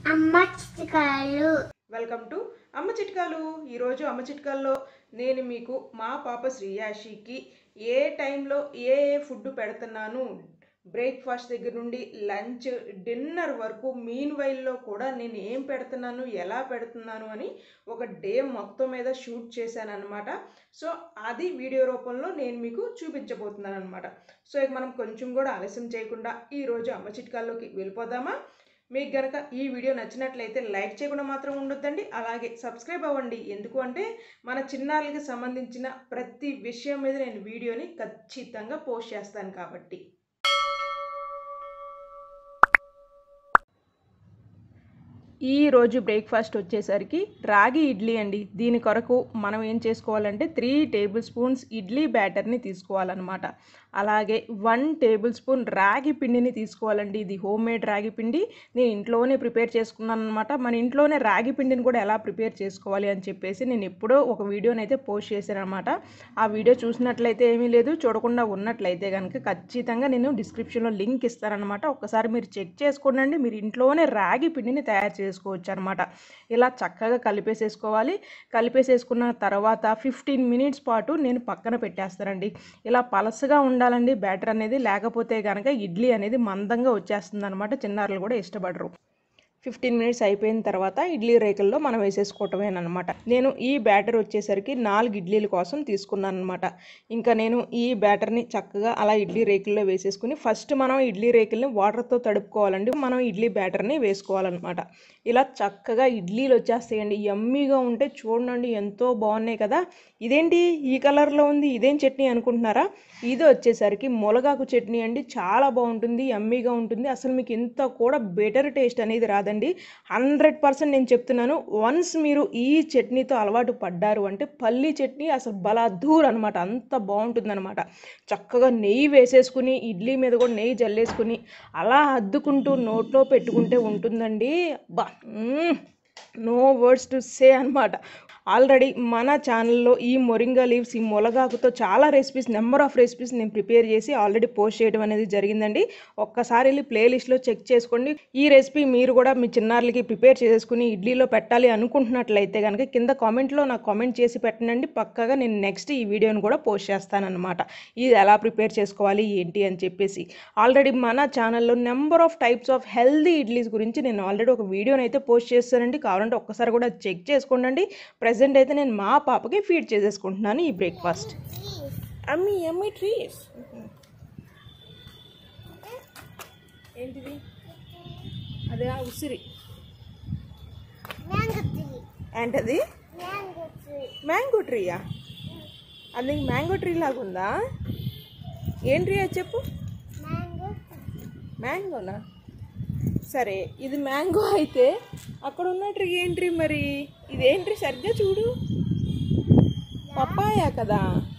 అమ్మ చిత్రకాలు welcome to అమ్మ చిట్కాలు ఈరోజు అమ్మ చిట్కాల్లో నేను మీకు మా పాప శ్రీయాషికి ఏ టైంలో ఏ ఏ ఫుడ్ పెడుతున్నాను బ్రేక్ఫాస్ట్ దగ్గర నుండి లంచ్ డిన్నర్ వరకు మీన్ వైల్లో కూడా నేను ఏం పెడుతున్నాను ఎలా పెడుతున్నాను అని ఒక డే మొత్తం మీద షూట్ చేశాను అనమాట సో అది వీడియో రూపంలో నేను మీకు చూపించబోతున్నాను అనమాట సో ఇక మనం కొంచెం కూడా ఆలస్యం చేయకుండా ఈరోజు అమ్మ చిట్కాల్లోకి వెళ్ళిపోదామా మీకు గనక ఈ వీడియో నచ్చినట్లయితే లైక్ చేయకుండా మాత్రం ఉండొద్దండి అలాగే సబ్స్క్రైబ్ అవ్వండి ఎందుకు అంటే మన చిన్నారులకి సంబంధించిన ప్రతి విషయం మీద నేను వీడియోని ఖచ్చితంగా పోస్ట్ చేస్తాను కాబట్టి ఈ రోజు బ్రేక్ఫాస్ట్ వచ్చేసరికి రాగి ఇడ్లీ అండి దీని కొరకు మనం ఏం చేసుకోవాలంటే త్రీ టేబుల్ స్పూన్స్ ఇడ్లీ బ్యాటర్ని తీసుకోవాలన్నమాట అలాగే వన్ టేబుల్ స్పూన్ రాగి పిండిని తీసుకోవాలండి ఇది హోమ్ మేడ్ రాగి పిండి నేను ఇంట్లోనే ప్రిపేర్ చేసుకున్నాను అనమాట మన ఇంట్లోనే రాగి పిండిని కూడా ఎలా ప్రిపేర్ చేసుకోవాలి అని చెప్పేసి నేను ఎప్పుడో ఒక వీడియోని అయితే పోస్ట్ చేశాను అనమాట ఆ వీడియో చూసినట్లయితే ఏమీ లేదు చూడకుండా ఉన్నట్లయితే కనుక ఖచ్చితంగా నేను డిస్క్రిప్షన్లో లింక్ ఇస్తానన్నమాట ఒకసారి మీరు చెక్ చేసుకోండి మీరు ఇంట్లోనే రాగి పిండిని తయారు చేసుకోవచ్చు అనమాట ఇలా చక్కగా కలిపేసేసుకోవాలి కలిపేసేసుకున్న తర్వాత ఫిఫ్టీన్ మినిట్స్ పాటు నేను పక్కన పెట్టేస్తానండి ఇలా పలసగా ఉండాలండి బ్యాటర్ అనేది లేకపోతే కనుక ఇడ్లీ అనేది మందంగా వచ్చేస్తుంది అనమాట చిన్నారులు కూడా ఇష్టపడరు ఫిఫ్టీన్ మినిట్స్ అయిపోయిన తర్వాత ఇడ్లీ రేకుల్లో మనం వేసేసుకోవటమేనమాట నేను ఈ బ్యాటర్ వచ్చేసరికి నాలుగు ఇడ్లీల కోసం తీసుకున్నాను అనమాట ఇంకా నేను ఈ బ్యాటర్ని చక్కగా అలా ఇడ్లీ రేకుల్లో వేసేసుకుని ఫస్ట్ మనం ఇడ్లీ రేకుల్ని వాటర్తో తడుపుకోవాలండి మనం ఇడ్లీ బ్యాటర్ని వేసుకోవాలన్నమాట ఇలా చక్కగా ఇడ్లీలు వచ్చేస్తాయండి యమ్మీగా ఉంటే చూడండి ఎంతో బాగున్నాయి కదా ఇదేంటి ఈ కలర్లో ఉంది ఇదేం చట్నీ అనుకుంటున్నారా ఇది వచ్చేసరికి ములగాకు చట్నీ అండి చాలా బాగుంటుంది యమ్మీగా ఉంటుంది అసలు మీకు ఇంత కూడా బెటర్ టేస్ట్ అనేది రాదండి హండ్రెడ్ పర్సెంట్ నేను చెప్తున్నాను వన్స్ మీరు ఈ చట్నీతో అలవాటు పడ్డారు అంటే పల్లి చట్నీ అసలు బలా దూర్ అనమాట అంత బాగుంటుంది చక్కగా నెయ్యి వేసేసుకుని ఇడ్లీ మీద కూడా నెయ్యి జల్లేసుకుని అలా అద్దుకుంటూ నోట్లో పెట్టుకుంటే ఉంటుందండి బా నో వర్డ్స్ టు సే అనమాట ఆల్రెడీ మన ఛానల్లో ఈ మొరింగా లీవ్స్ ఈ మొలగాకుతో చాలా రెసిపీస్ నెంబర్ ఆఫ్ రెసిపీస్ నేను ప్రిపేర్ చేసి ఆల్రెడీ పోస్ట్ చేయడం అనేది జరిగిందండి ఒక్కసారి వెళ్ళి ప్లేలిస్ట్లో చెక్ చేసుకోండి ఈ రెసిపీ మీరు కూడా మీ చిన్నారులకి ప్రిపేర్ చేసుకుని ఇడ్లీలో పెట్టాలి అనుకుంటున్నట్లయితే కనుక కింద కామెంట్లో నాకు కామెంట్ చేసి పెట్టండి పక్కగా నేను నెక్స్ట్ ఈ వీడియోని కూడా పోస్ట్ చేస్తానన్నమాట ఇది ఎలా ప్రిపేర్ చేసుకోవాలి ఏంటి అని చెప్పేసి ఆల్రెడీ మన ఛానల్లో number of types of healthy idlis గురించి నేను ఆల్రెడీ ఒక వీడియోని అయితే పోస్ట్ చేస్తానండి కావాలంటే ఒక్కసారి కూడా చెక్ చేసుకోండి ప్రజెంట్ అయితే నేను మా పాపకి ఫీడ్ చేసేసుకుంటున్నాను ఈ బ్రేక్ఫాస్ట్ అమ్మి అమ్మి ట్రీస్ ఏంటిది అదే ఉసిరి మ్యాంగో ట్రీ ఏంటది మ్యాంగో ట్రీ మ్యాంగో ట్రీయా అది నీకు మ్యాంగో ట్రీ లాగా ఉందా ఏం ట్రీ అది చెప్పు మ్యాంగో మ్యాంగోనా సరే ఇది మ్యాంగో అయితే అక్కడ ఉన్న ట్రీ ఏం ట్రీ మరి ఇదేం ట్రీ సరిగ్గా చూడు పప్పాయా కదా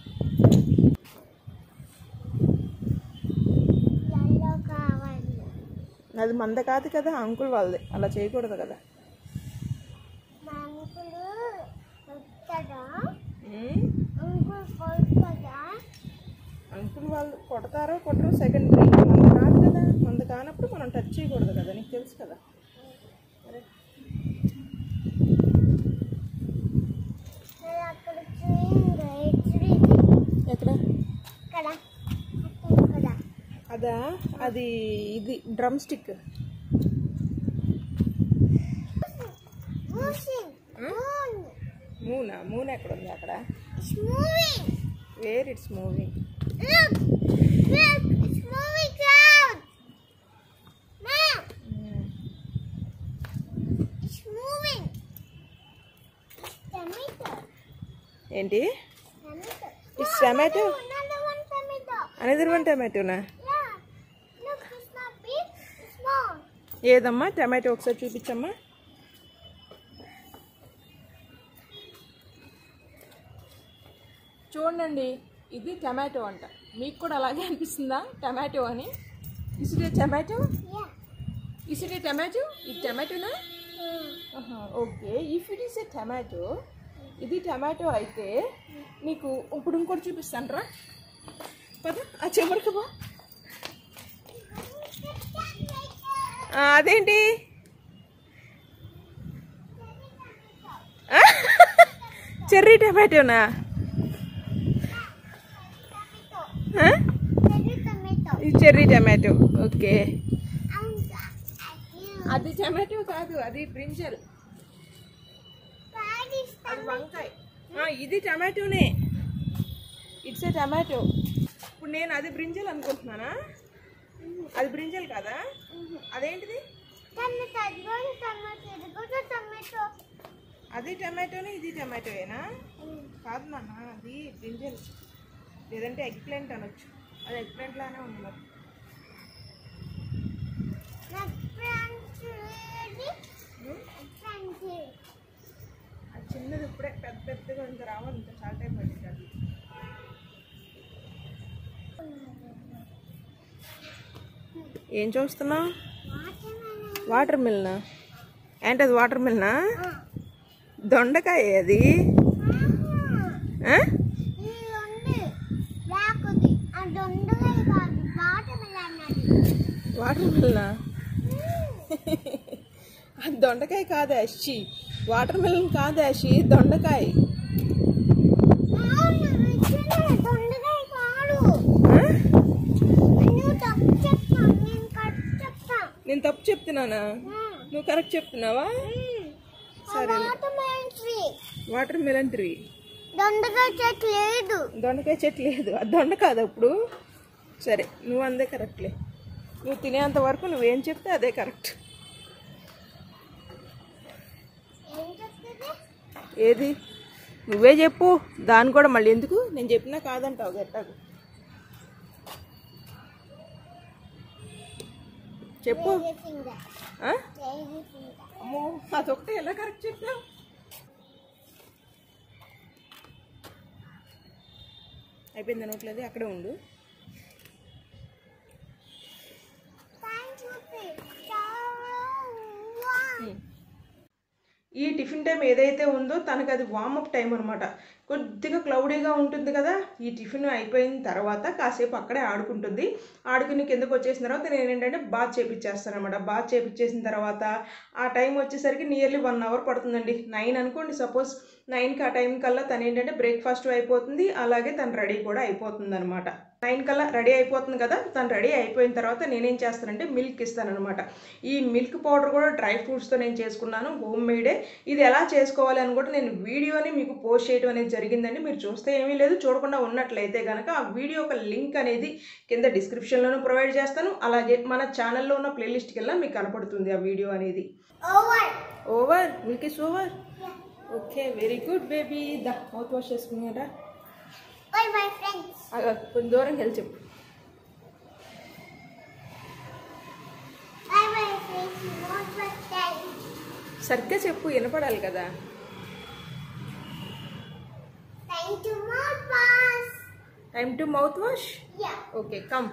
ఎల్లో కావాలి అది మంద కాదు కదా అంకుల్ వాళ్ళది అలా చేయకూడదు కదా మా అంకులు వస్తాడా ఉమ్, అంకుల్ కొడుతుందా అంకుల్ వాళ్ళు కొడతారో కొట్టరో సెకండరీ మంద కాదు కదా మంద కానప్పుడు మనం టచ్ చేయకూడదు కదా నీకు తెలుసు కదా అరే నేను అక్కడ చూడండి ట్రీ ఎక్కడ ఇక్కడ అక్కడ అదా అది ఇది డ్రమ్ స్టిక్ మూసింగ్ మూన్ మూనా మూన్ ఎక్కడ ఉంది అక్కడ it's moving where it's moving Look! Look! It's moving down! Mom! It's moving! It's tomato. ఏంటి Tomato. It's No, tomato? Another, another one tomato. Another one టమాటోనా Yeah. Look, it's not big, it's small. ఏదమ్మా tomato ఒకసారి చూపించమ్మా చూడండి ఇది tomato అంట మీకు కూడా అలాగే అనిపిస్తుందా టమాటో అని ఇసుడే టమాటో Yeah. ఇసుడే టమాటో ఇది టమాటోనా Mm. Okay if it is a tomato ఇది టమాటో అయితే నీకు ఇప్పుడు ఇంకోటి చూపిస్తాను రా పద ఆ చివరికి బా ఆ, అదేంటి టమాటోనా ఆ? Cherry tomato. ఇది చెర్రీ టమాటో ఓకే And అది టమాటో కాదు అది బ్రింజల్ Daddy అది వంకాయ ఆ, ఇది టమాటోనే ఇట్స్ ఏ టమాటో ఇప్పుడు నేను అది బ్రింజల్ అనుకుంటున్నానా అది బ్రింజల్ కదా అదేంటిది tomato. One tomato. It goes to tomato. అది టమాటోనే ఇది టమాటోయేనా కాదు నాన్న అది బ్రింజల్ లేదంటే ఎగ్ ప్లాంట్ అనొచ్చు అది ఎగ్ ప్లాంట్ లానే ఉంది మరి Not French lady. French lady. అది చిన్నది ఇప్పుడే పెద్ద పెద్దగా ఇంత రావాలి ఇంకా చాలా టైం పట్టింది అది ఏం చూస్తున్నావు Watermelon. వాటర్ మిల్నా ఏంటి అది వాటర్ మిల్నా Ah. దొండకాయ అది Ah. ఇది ఉంది బ్లాక్ది ఆ దొండకాయ కాదు వాటర్ మిలన్ అది వాటర్ మిల్నా అది దొండకాయ కాదు అషి వాటర్ మిలన్ కాదు అషి దొండకాయ అవును, నిజమే, దొండకాయ కాదు ఆ? నువ్వు తప్పు చెప్తాను నేను కరెక్ట్ చెప్తాను నేను తప్పు చెప్తున్నానా నువ్వు కరెక్ట్ చెప్తున్నావా సరే watermelon tree watermelon tree దొండకాయ చెట్టు లేదు దొండకాయ చెట్టు లేదు అది దొండ కాదు అప్పుడు సరే నువ్వు అందే కరెక్ట్లే నువ్వు తినేంత వరకు నువ్వేం చెప్తే అదే కరెక్ట్ ఏం చెప్తుంది ఏది నువ్వే చెప్పు దాని కూడా మళ్ళీ ఎందుకు నేను చెప్పినా కాదంటావు గట్టాకు చెప్పు ఫింగర్ ఆ? ఫింగర్ అమ్మో అదొకటే ఎలా కరెక్ట్ చెప్పావు అయిపోయింది నోట్లేదు అక్కడే ఉండు థ్యాంక్ యూ ఈ టిఫిన్ టైం ఏదైతే ఉందో తనకు అది వార్మప్ టైం అనమాట కొద్దిగా క్లౌడీగా ఉంటుంది కదా ఈ టిఫిన్ అయిపోయిన తర్వాత కాసేపు అక్కడే ఆడుకుంటుంది ఆడుకుని కిందకు వచ్చేసిన తర్వాత నేను ఏంటంటే బాత్ చేపించేస్తాను అనమాట బాత్ చేపించేసిన తర్వాత ఆ టైం వచ్చేసరికి నియర్లీ వన్ అవర్ పడుతుందండి నైన్ అనుకోండి సపోజ్ నైన్కి ఆ టైం కల్లా తను ఏంటంటే బ్రేక్ఫాస్ట్ అయిపోతుంది అలాగే తను రెడీ కూడా అయిపోతుంది అనమాట నైన్ కల్లా రెడీ అయిపోతుంది కదా తను రెడీ అయిపోయిన తర్వాత నేనేం చేస్తానంటే మిల్క్ ఇస్తానమాట ఈ మిల్క్ పౌడర్ కూడా డ్రై ఫ్రూట్స్తో నేను చేసుకున్నాను హోమ్ మేడే ఇది ఎలా చేసుకోవాలి అని కూడా నేను వీడియోని మీకు పోస్ట్ చేయడం అనేది జరిగిందండి మీరు చూస్తే ఏమీ లేదు చూడకుండా ఉన్నట్లయితే కనుక ఆ వీడియో ఒక లింక్ అనేది కింద డిస్క్రిప్షన్లోనూ ప్రొవైడ్ చేస్తాను అలాగే మన ఛానల్లో ఉన్న ప్లేలిస్ట్కి వెళ్ళా మీకు కనపడుతుంది ఆ వీడియో అనేది over over milk is over okay very good baby the mouth wash చేసుకున్నారా బై బై ఫ్రెండ్స్ కొంచెం దూరం వెళ్ళి చెప్పు bye bye friends not but time సరిగ్గా చెప్పు వినపడాలి కదా thank you more pass time to mouth wash yeah okay come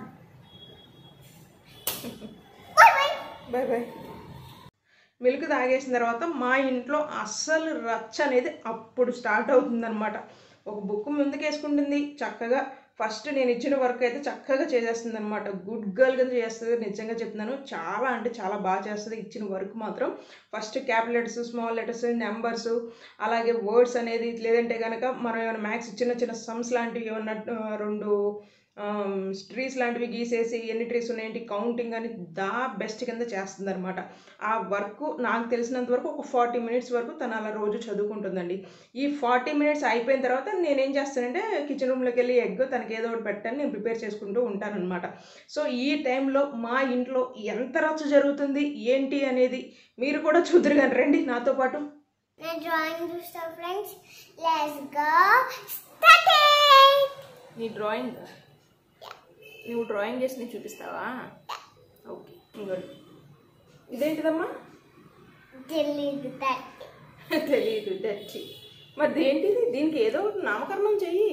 bye bye bye bye milk తాగేసిన తర్వాత మా ఇంట్లో అస్సలు రచ్చ అనేది అప్పుడు స్టార్ట్ అవుతుందన్నమాట ఒక బుక్ ముందుకేసుకుంటుంది చక్కగా ఫస్ట్ నేను ఇచ్చిన వర్క్ అయితే చక్కగా చేసేస్తుంది అనమాట గుడ్ గర్ల్ కింద చేస్తుంది నిజంగా చెప్తున్నాను చాలా అంటే చాలా బాగా చేస్తుంది ఇచ్చిన వర్క్ మాత్రం first cap letters small letters numbers అలాగే వర్డ్స్ అనేది లేదంటే కనుక మనం ఏమైనా మ్యాథ్స్ చిన్న చిన్న సమ్స్ లాంటివి ఏమన్నా ఆ, రెండు ట్రీస్ లాంటివి గీసేసి ఎన్ని ట్రీస్ ఉన్నాయంటి కౌంటింగ్ అని దా బెస్ట్ కింద చేస్తుంది అనమాట ఆ వర్క్ నాకు తెలిసినంత వరకు ఒక ఫార్టీ మినిట్స్ వరకు తను అలా రోజు చదువుకుంటుందండి ఈ ఫార్టీ మినిట్స్ అయిపోయిన తర్వాత నేనేం చేస్తానంటే కిచెన్ రూమ్లోకి వెళ్ళి ఎగ్ తనకి ఏదో ఒకటి పెట్టని నేను ప్రిపేర్ చేసుకుంటూ ఉంటానన్నమాట సో ఈ టైంలో మా ఇంట్లో ఎంత రచ్చ జరుగుతుంది ఏంటి అనేది మీరు కూడా చూద్దరు కానీ రండి నాతో పాటు నేను డ్రాయింగ్ చూస్తా ఫ్రెండ్స్ లెట్స్ గో స్టార్ట్ నీ డ్రాయింగ్ నువ్వు డ్రాయింగ్ చేసి నేను చూపిస్తావా ఓకే ఇంకోటి ఇదేంటిదమ్మా తెలియదు దట్ తెలియదు దచ్చి మరి దేంటిది దీనికి ఏదో ఒకటి నామకరణం చెయ్యి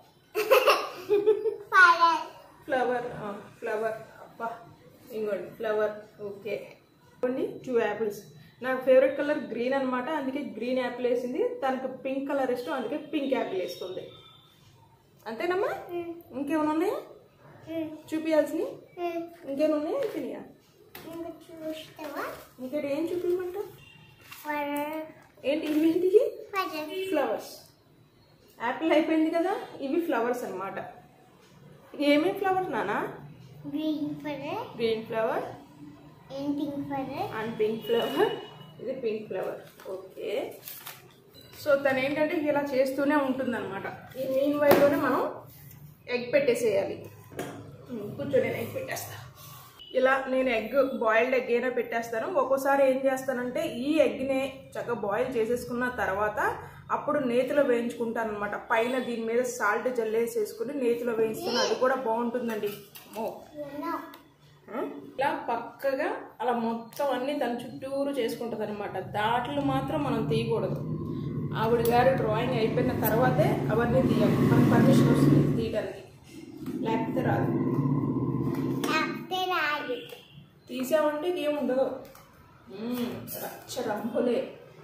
ఫైర్ ఫ్లవర్ ఫ్లవర్ అబ్బా ఇంకోండి ఫ్లవర్ ఓకే ఇవ్వండి టూ యాపిల్స్ నాకు ఫేవరెట్ కలర్ గ్రీన్ అనమాట అందుకే గ్రీన్ యాపిల్ వేసింది తనకు పింక్ కలర్ ఇష్టం అందుకే పింక్ యాపిల్ వేస్తుంది అంతేనమ్మా ఇంకేమైనా ఉన్నాయా చూపించాల్సినవి ఇంకేమైనా ఉన్నాయా అయిపోయినాయా ఇంకా చూస్తావా ఇంకోటి ఏం చూపించమంటావు ఫైర్ ఏంటి ఇవేంటివి ఫైర్ ఫ్లవర్స్ యాపిల్ అయిపోయింది కదా ఇవి ఫ్లవర్స్ అన్నమాట ఇది ఏమేమి ఫ్లవర్స్ నానా green for green flower and pink for and pink flower ఇది పింక్ ఫ్లవర్ ఓకే సో తను ఏంటంటే ఇలా చేస్తూనే ఉంటుందన్నమాట ఈ మీన్ వైలోనే మనం ఎగ్ పెట్టేసేయాలి ఉమ్, కూర్చో నేను ఎగ్ పెట్టేస్తా ఇలా నేను ఎగ్ బాయిల్డ్ ఎగ్ అయినా పెట్టేస్తాను ఒక్కోసారి ఏం చేస్తానంటే ఈ ఎగ్నే చక్కగా బాయిల్ చేసేసుకున్న తర్వాత అప్పుడు నేతిలో వేయించుకుంటాను అనమాట పైన దీని మీద సాల్ట్ జల్లేసేసుకుని నేతిలో వేయించుకుని అది కూడా బాగుంటుందండి ఓ ఆ? ఇలా పక్కగా అలా మొత్తం అన్ని తన చుట్టూరు చేసుకుంటుంది అనమాట దాంట్లో మాత్రం మనం తీయకూడదు ఆవిడ గారు డ్రాయింగ్ అయిపోయిన తర్వాతే అవన్నీ తీయాలి మనకు పర్మిషన్ వస్తుంది తీయడానికి లేకపోతే రాదు ఆఫ్టర్ ఆగి తీసామంటే ఏం ఉండదు మ్మ్, రచ్చ రంపులే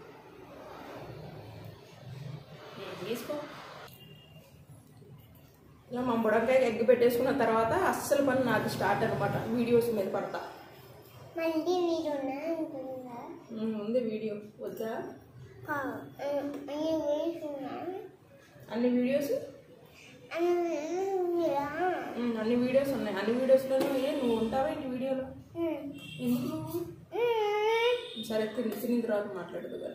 మ్మ్, తీసుకో ఇలా మా బుడంకాయ ఎగ్ పెట్టేసుకున్న తర్వాత అస్సలు పని నాకు స్టార్ట్ అనమాట వీడియోస్ మీద పడతా మళ్ళీ మీరు అనుకుందా మ్మ్, ఉంది వీడియో వద్దా అయ్యి వేసుకున్నా అన్ని వీడియోస్ మ్మ్, అన్ని వీడియోస్ ఉన్నాయి అన్ని వీడియోస్లోనూ ఏ నువ్వు ఉంటావా ఏంటి వీడియోలో ఎందుకు నువ్వు సరే తిని తిని తర్వాత మాట్లాడదు కానీ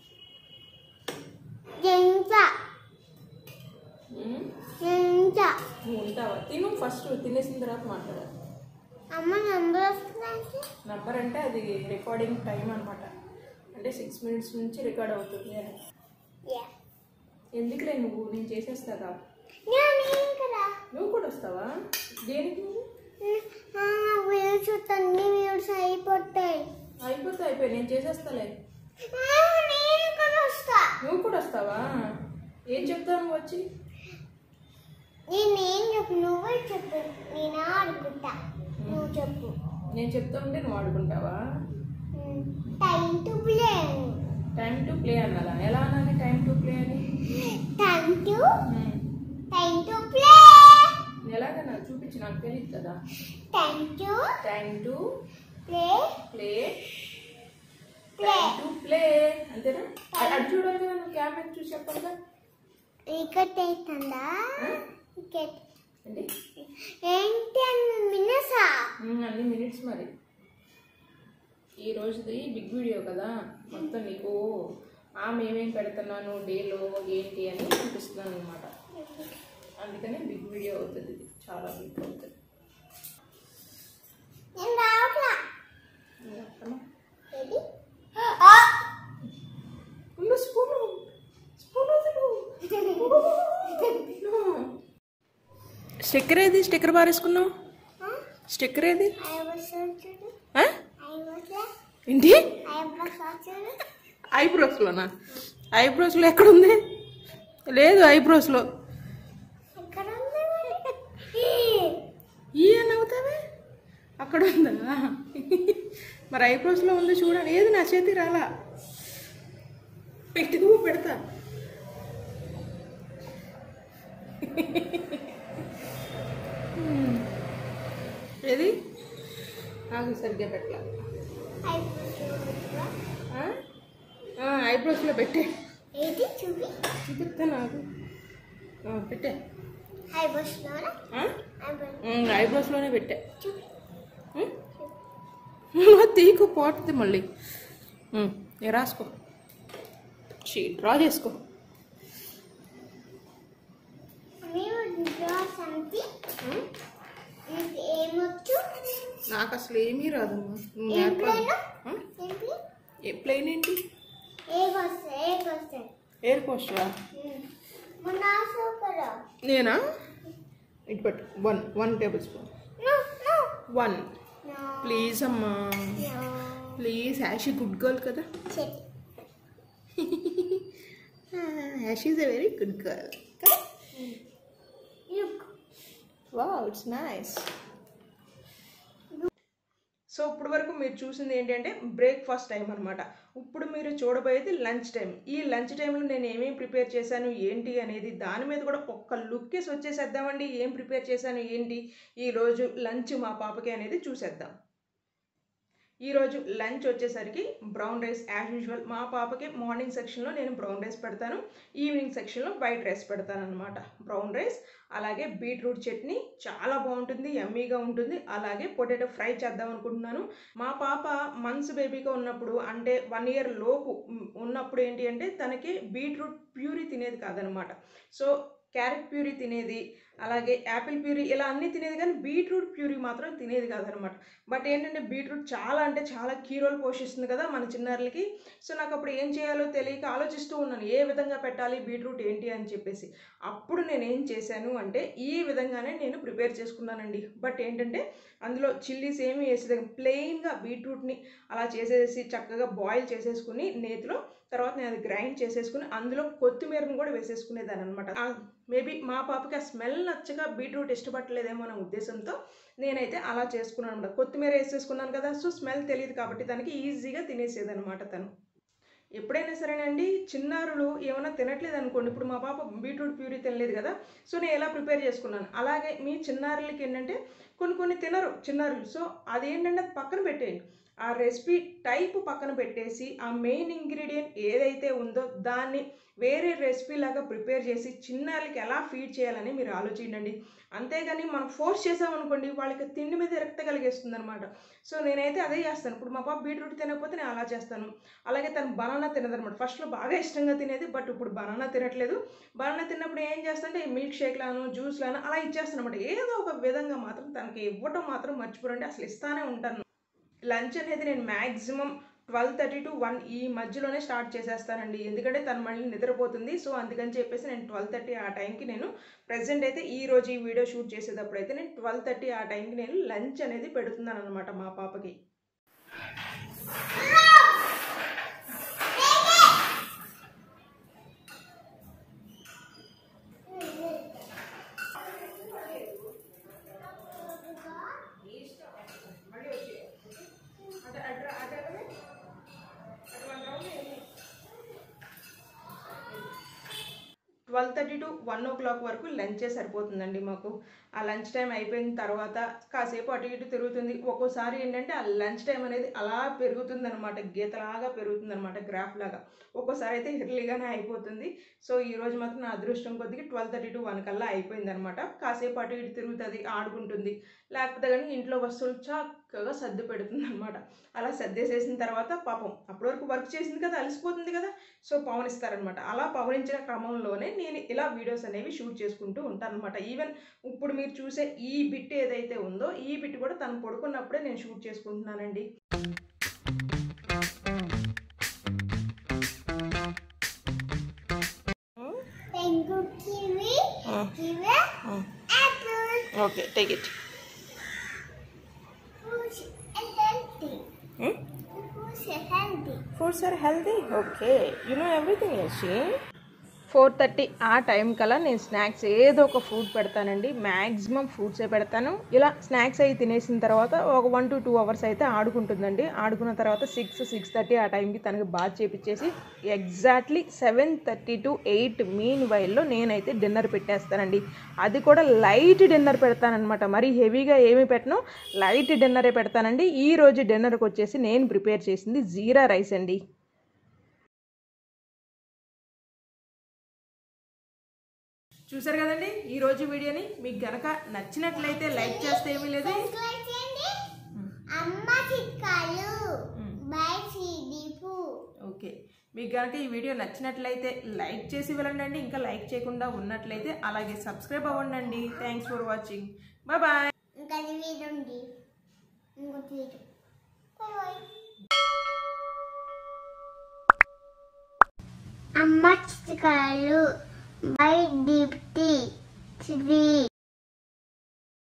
ఎంత మ్మ్, ఎంత నువ్వు ఉంటావా తిను ఫస్ట్ తినేసిన తర్వాత మాట్లాడాలి అమ్మ నంబర్ వస్తుందంటే నంబర్ అంటే అది రికార్డింగ్ టైం అనమాట అంటే సిక్స్ మినిట్స్ నుంచి రికార్డ్ అవుతుంది అని యా ఎందుకులే నువ్వు నేను చేసేస్తాగా నేను కదా నువ్వు కూడా వస్తావా దేనికి నువ్వు వీడియోస్ అన్ని వీడియోస్ అయిపోతాయి అయిపోతే అయిపోయి నేను చేసేస్తాలే ఆ, నేను కూడా వస్తా నువ్వు కూడా వస్తావా ఏం చెప్తావు నువ్వు వచ్చి నేనేం చెప్పు నువ్వే చెప్పు నేను ఆడుకుంటా నువ్వు చెప్పు నేను చెప్తా ఉంటే నువ్వు ఆడుకుంటావా time to play time to play అనాలా ఎలా అనాలి టైం టు ప్లే అని time to hmm. Time to play ఎలాగన్నా చూపించి నాకు తెలియదు కదా time to time to play play play time to play అంతేనా అ- అటు చూడాలి కదా నువ్వు క్యామెరా చూసి చెప్పాలి కదా వికెట్ అవుతుందా ఆ? వికెట్ ఏంటి ఏంటి అన్న మినసా ఉమ్, అన్ని మినిట్స్ మరి ఈ రోజుది బిగ్ వీడియో కదా మొత్తం నీకు ఆమె ఏమేం పెడుతున్నాను డేలో ఏంటి అని చూపిస్తున్నాను అనమాట అందుకని బిగ్ వీడియో అవుతుంది ఇది చాలా బిగ్ అవుతుంది నేను రావట్లా అర్థమా? ఏది ఉండు స్పూను స్పూన్ వదులు స్టిక్కర్ ఏది స్టిక్కర్ బారేసుకున్నావు స్టిక్కర్ ఏది ఐ వాస్ చూడు ఆ? ఐ వాస్ ఏంటి ఐ వాస్ చూడు ఐబ్రోస్లోనా ఐబ్రోస్లో ఎక్కడుంది లేదు ఐబ్రోస్లో ఎక్కడ ఉంది మరి? ఈ అని అవుతావే అక్కడ ఉందా మరి ఐబ్రోస్లో ఉంది చూడండి ఏది నా చేతి రాలా పెట్టుకు పెడతా ఏది నాకు సరిగ్గా పెట్టలా ఐ వాస్ చూడు ఐబ్రోస్లో పెట్టే ఏది చూపి చూపిస్తా నాకు ఆ, పెట్టే ఐ వాస్ లోనా ఆ? ఐ వాస్ ఉమ్, ఐబ్రోస్లోనే పెట్టా చూపి ఉమ్? తీకు పోతుంది మళ్ళీ ఉమ్, ఏ రాసుకో చీ డ్రా చేసుకో మీరు డ్రా సంథింగ్ ఉమ్? మీకు ఏమొచ్చు నాకు అసలు ఏమీ రాదు నువ్వు ఏం నేర్పాలి. ప్లేను? ఆ? ఏం ప్లే? ఏ ప్లేన్ ఏంటి ఏ వస్తే ఏ వస్తే ఎయిర్ పోస్టరా మొన్న సూపర్ నేనా ఇటు పెట్టు one one table spoon no no one no please అమ్మా no please Yashi good girl కదా చెట్ Yashi is a very good girl కదా look wow it's nice so ఇప్పుడు వరకు మీరు చూసింది ఏంటంటే బ్రేక్ఫాస్ట్ టైం అనమాట ఇప్పుడు మీరు చూడబోయేది లంచ్ టైం ఈ లంచ్ టైంలో నేను ఏమేమి ప్రిపేర్ చేశాను ఏంటి అనేది దాని మీద కూడా ఒక్క లుక్ వేసి వచ్చేసేద్దామండి ఏం ప్రిపేర్ చేశాను ఏంటి ఈరోజు లంచ్ మా పాపకి అనేది చూసేద్దాం ఈరోజు లంచ్ వచ్చేసరికి బ్రౌన్ రైస్ యాజ్ యూజువల్ మా పాపకి మార్నింగ్ సెక్షన్లో నేను బ్రౌన్ రైస్ పెడతాను ఈవినింగ్ సెక్షన్లో వైట్ రైస్ పెడతాను అనమాట బ్రౌన్ రైస్ అలాగే బీట్రూట్ చట్నీ చాలా బాగుంటుంది యమ్మీగా ఉంటుంది అలాగే పొటాటో ఫ్రై చేద్దాం అనుకుంటున్నాను మా పాప మంత్స్ బేబీగా ఉన్నప్పుడు అంటే వన్ ఇయర్ లోపు ఉమ్, ఉన్నప్పుడు ఏంటి అంటే తనకి బీట్రూట్ ప్యూరీ తినేది కాదనమాట సో క్యారెట్ ప్యూరీ తినేది అలాగే యాపిల్ ప్యూరీ ఇలా అన్నీ తినేది కానీ బీట్రూట్ ప్యూరీ మాత్రం తినేది కాదనమాట బట్ ఏంటంటే బీట్రూట్ చాలా అంటే చాలా కీ రోల్ పోషిస్తుంది కదా మన చిన్నారులకి సో నాకు అప్పుడు ఏం చేయాలో తెలియక ఆలోచిస్తూ ఉన్నాను ఏ విధంగా పెట్టాలి బీట్రూట్ ఏంటి అని చెప్పేసి అప్పుడు నేను ఏం చేశాను అంటే ఈ విధంగానే నేను ప్రిపేర్ చేసుకున్నానండి బట్ ఏంటంటే అందులో చిల్లీస్ ఏమి వేసేది ప్లెయిన్గా బీట్రూట్ని అలా చేసేసి చక్కగా బాయిల్ చేసేసుకుని నేతిలో తర్వాత నేను అది గ్రైండ్ చేసేసుకుని అందులో కొత్తిమీరను కూడా వేసేసుకునేదాన్ని అనమాట మేబీ మా పాపకి ఆ స్మెల్ నచ్చక బీట్రూట్ ఇష్టపడలేదేమో అనే ఉద్దేశంతో నేనైతే అలా చేసుకున్నాను అనమాట కొత్తిమీర వేసేసుకున్నాను కదా సో స్మెల్ తెలియదు కాబట్టి తనకి ఈజీగా తినేసేదనమాట తను ఎప్పుడైనా సరేనండి చిన్నారులు ఏమైనా తినట్లేదు అనుకోండి ఇప్పుడు మా పాప బీట్రూట్ ప్యూరీ తినలేదు కదా సో నేను ఎలా ప్రిపేర్ చేసుకున్నాను అలాగే మీ చిన్నారులకి ఏంటంటే కొన్ని కొన్ని తినరు చిన్నారులు సో అదేంటంటే అది పక్కన పెట్టేయండి ఆ రెసిపీ టైప్ పక్కన పెట్టేసి ఆ మెయిన్ ఇంగ్రీడియంట్ ఏదైతే ఉందో దాన్ని వేరే రెసిపీ లాగా ప్రిపేర్ చేసి చిన్నారులకి ఎలా ఫీడ్ చేయాలని మీరు ఆలోచించండి అంతేగాని మనం ఫోర్స్ చేసామనుకోండి వాళ్ళకి తిండి మీద విరక్త కలిగేస్తుంది అనమాట సో నేనైతే అదే చేస్తాను ఇప్పుడు మా పాప బీట్రూట్ తినకపోతే నేను అలా చేస్తాను అలాగే తను బనానా తినదనమాట ఫస్ట్లో బాగా ఇష్టంగా తినేది బట్ ఇప్పుడు బనానా తినట్లేదు బనానా తిన్నప్పుడు ఏం చేస్తానంటే మిల్క్ షేక్లాను జ్యూస్లాను అలా ఇచ్చేస్తాను అనమాట ఏదో ఒక విధంగా మాత్రం తనకి ఇవ్వటం మాత్రం మర్చిపోరండి అసలు ఇస్తానే ఉంటాను లంచ్ అనేది నేను maximum twelve thirty to one ఈ మధ్యలోనే స్టార్ట్ చేసేస్తానండి ఎందుకంటే తను మళ్ళీ నిద్రపోతుంది సో అందుకని చెప్పేసి నేను ట్వెల్వ్ థర్టీ ఆ టైంకి నేను ప్రజెంట్ అయితే ఈ రోజు ఈ వీడియో షూట్ చేసేటప్పుడు అయితే నేను ట్వెల్వ్ థర్టీ ఆ టైంకి నేను లంచ్ అనేది పెడుతున్నాను అనమాట మా పాపకి twelve thirty to one o'clock వరకు లంచే సరిపోతుందండి మాకు ఆ లంచ్ టైం అయిపోయిన తర్వాత కాసేపు అటు ఇటు తిరుగుతుంది ఒక్కోసారి ఏంటంటే ఆ లంచ్ టైం అనేది అలా పెరుగుతుంది అనమాట గీతలాగా పెరుగుతుంది అనమాట గ్రాఫ్ లాగా ఒక్కోసారి అయితే ఎర్లీగానే అయిపోతుంది సో ఈ రోజు మాత్రం నా అదృష్టం కొద్దిగా ట్వెల్వ్ థర్టీ టు వన్ కల్లా అయిపోయింది అనమాట కాసేపు అటు ఇటు తిరుగుతుంది ఆడుకుంటుంది లేకపోతే కానీ ఇంట్లో వస్తువులు చక్కగా సర్ది పెడుతుంది అనమాట అలా సర్దేసేసిన తర్వాత పాపం అప్పటి వరకు వర్క్ చేసింది కదా అలసిపోతుంది కదా సో పవనిస్తారనమాట అలా పవనించిన క్రమంలోనే నేను ఇలా వీడియోస్ అనేవి షూట్ చేసుకుంటూ ఉంటాను అనమాట ఈవెన్ ఇప్పుడు మీరు చూసే ఈ బిట్ ఏదైతే ఉందో ఈ బిట్ కూడా తను పడుకున్నప్పుడే నేను షూట్ చేసుకుంటున్నానండి Mango kiwi, kiwi, apple. Okay take it Fruits are healthy. Fruits are healthy. Foods are healthy okay you know everything Yashi four thirty ఆ టైం కల్లా నేను స్నాక్స్ ఏదో ఒక ఫుడ్ పెడతానండి మ్యాక్సిమం ఫ్రూట్సే పెడతాను ఇలా స్నాక్స్ అవి తినేసిన తర్వాత ఒక వన్ టు టూ అవర్స్ అయితే ఆడుకుంటుందండి ఆడుకున్న తర్వాత సిక్స్ సిక్స్ థర్టీ ఆ టైంకి తనకి బాగా చేపించేసి exactly seven thirty to eight mean వైల్లో నేనైతే డిన్నర్ పెట్టేస్తానండి అది కూడా లైట్ డిన్నర్ పెడతానమాట మరి హెవీగా ఏమీ పెట్టను లైట్ డిన్నరే పెడతానండి ఈ రోజు డిన్నర్కి వచ్చేసి నేను ప్రిపేర్ చేసింది జీరా రైస్ అండి చూసారు కదండి ఈ రోజు వీడియోని మీకు గనక నచ్చినట్లయితే లైక్ చేస్తే ఏమీ లేదు Subscribe చేయండి. అమ్మ చిట్కాలు బై సిడిపు ఓకే మీకు కనుక ఈ వీడియో నచ్చినట్లయితే లైక్ చేసి వెళ్ళండి ఇంకా లైక్ చేయకుండా ఉన్నట్లయితే అలాగే సబ్స్క్రైబ్ అవ్వండి thanks for watching bye bye ఇంకా వీడు ఉంది ఇంకోటి వీడు బాయ్ అమ్మ చిట్కాలు బై దీప్తి శ్రీ